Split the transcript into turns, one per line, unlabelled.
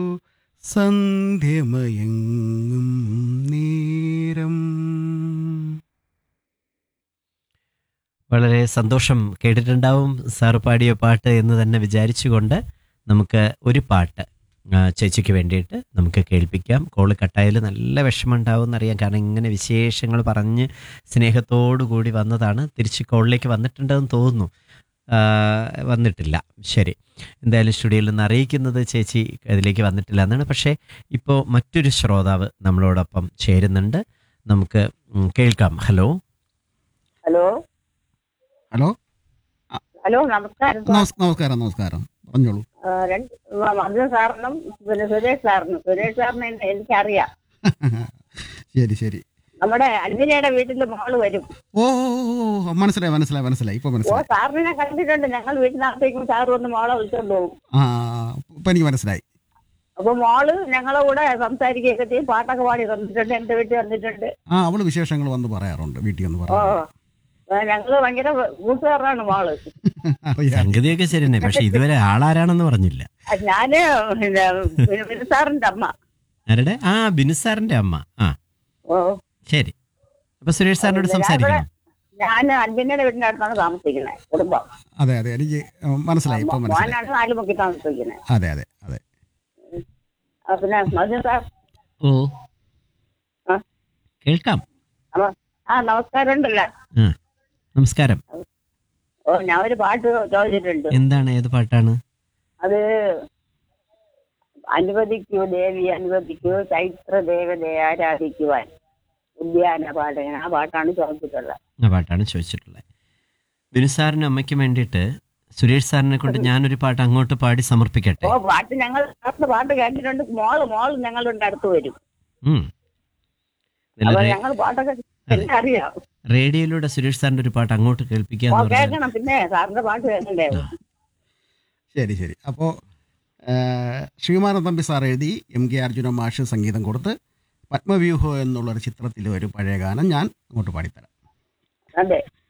സന്ധ്യമയങ്ങും നേരം
വളരെ സന്തോഷം കേട്ടിട്ടുണ്ടാവും സാറ് പാടിയ പാട്ട് എന്ന് തന്നെ വിചാരിച്ചുകൊണ്ട് നമുക്ക് ഒരു പാട്ട് ആ, ചേച്ചിക്ക് വേണ്ടിയിട്ട് നമുക്ക് കേൾപ്പിക്കാം കോള് കട്ടായാൽ നല്ല വിഷമം ഉണ്ടാവും എന്നറിയാം കാരണം ഇങ്ങനെ വിശേഷങ്ങൾ പറഞ്ഞ് സ്നേഹത്തോടു കൂടി വന്നതാണ് തിരിച്ച് കോളിലേക്ക് വന്നിട്ടുണ്ടെന്ന് തോന്നുന്നു ആ, വന്നിട്ടില്ല ശരി എന്തായാലും സ്റ്റുഡിയോയിൽ നിന്ന് അറിയിക്കുന്നത് ചേച്ചി അതിലേക്ക് വന്നിട്ടില്ല എന്നാണ് പക്ഷേ ഇപ്പോൾ മറ്റൊരു ശ്രോതാവ് നമ്മളോടൊപ്പം ചേരുന്നുണ്ട് നമുക്ക് ഉം, കേൾക്കാം ഹലോ
ഹലോ
ഹലോ
ഹലോ നമസ്കാരം സാർ.
നമസ്- നമസ്കാരം നമസ്കാരം പറഞ്ഞോളൂ
ആ, രണ്ട് മധു സാറിനും പിന്നെ സുരേഷ് സാറിനും സുരേഷ് സാറിനെ എന്നെ എനിക്കറിയാം
ശരി ശരി
നമ്മുടെ അൽമിനയുടെ വീട്ടിൽ മോള് വരും
ഓ ഓ, ഓ, ഓ, മനസ്സിലായി മനസ്സിലായി മനസ്സിലായി ഇപ്പൊ
ഓ
മനസ്സിലായി
സാറിനെ കണ്ടിട്ടുണ്ട് ഞങ്ങൾ വീട്ടിനകത്തേക്കും സാർ വന്ന് മോളെ വിളിച്ചോണ്ട് പോകും
ആ ഇപ്പൊ എനിക്ക് മനസ്സിലായി
അപ്പൊ മോള് ഞങ്ങളെ കൂടെ സംസാരിക്കുകയൊക്കെ ചെയ്യും പാട്ടൊക്കെ പാടി തന്നിട്ടുണ്ട് എന്റെ വീട്ടിൽ വന്നിട്ടുണ്ട്
ആ അവള് വിശേഷങ്ങൾ വന്ന് പറയാറുണ്ട് വീട്ടിൽ വന്ന്
ഓ
പറയാറുണ്ട്
ആ, ഞങ്ങള് ഭയങ്കര കൂട്ടുകാരനാണ് മോള്
അറിയാം
സംഗതിയൊക്കെ ശരി തന്നെ പക്ഷെ ഇതുവരെ ആളാരാണെന്ന് പറഞ്ഞില്ല
ആ, ഞാന് പിന്നെ വിനു സാറിന്റെ അമ്മ
ആരുടെ ആ ബിനു സാറിന്റെ അമ്മ ആ
ഓ
ശരി അപ്പൊ സുരേഷ് സാറിനോട് സംസാരിക്കണം
ഞാൻ അൽമിനയുടെ വീടിന്റെ അടുത്താണ് താമസിക്കുന്നത് കുടുംബം
അതെ അതെ എനിക്ക് മനസ്സിലായി ഇപ്പൊ മനസ്സിലായി
മോനാണ് നാല് മുക്കി താമസിക്കുന്നത്
അതെ അതെ അതെ
ആ, പിന്നെ മധു സാർ
ഓ
ആ?
കേൾക്കാം
അപ്പൊ ആ നമസ്കാരം ഉണ്ടല്ലോ
ആ നമസ്കാരം
ഓ ഞാൻ ഒരു പാട്ട് ചോദിച്ചിട്ടുണ്ട്
എന്താണ് ഏത് പാട്ടാണ്
അത് അനുവദിക്കൂ ദേവി അനുവദിക്കൂ ചൈത്ര ദേവതയെ ആരാധിക്കുവാൻ ഉദ്യാന പാടകൻ ആ പാട്ടാണ് ചോദിച്ചിട്ടുള്ളത്
ആ പാട്ടാണ് ചോദിച്ചിട്ടുള്ളത് ബിനു സാറിനും അമ്മയ്ക്കും വേണ്ടിയിട്ട് സുരേഷ് സാറിനെ കൊണ്ട് ഞാനൊരു പാട്ട് അങ്ങോട്ട് പാടി സമർപ്പിക്കട്ടെ
ഓ പാട്ട് ഞങ്ങൾ സാറിന്റെ പാട്ട് കേട്ടിട്ടുണ്ട് മോള് മോള് ഞങ്ങളുടെ അടുത്ത് വരും
ഉം. ഇതില്
അപ്പൊ
റേ-
ഞങ്ങൾ പാട്ടൊക്കെ എനിക്കറിയാം
റേഡിയോയിലൂടെ സുരേഷ് സാറിന്റെ ഒരു പാട്ട് അങ്ങോട്ട് കേൾപ്പിക്കുക
ഓ
എന്ന് പറഞ്ഞാൽ
കേൾക്കണം പിന്നെ സാറിന്റെ പാട്ട് കേൾക്കണ്ടേ
ശരി ശരി അപ്പോൾ ശ്രീമാനൻ തമ്പി സാർ എഴുതി എം കെ അർജുന മാഷ് സംഗീതം കൊടുത്ത് പത്മവ്യൂഹം എന്നുള്ളൊരു ചിത്രത്തിലെ ഒരു പഴയ ഗാനം ഞാൻ അങ്ങോട്ട് പാടിത്തരാം
അതെ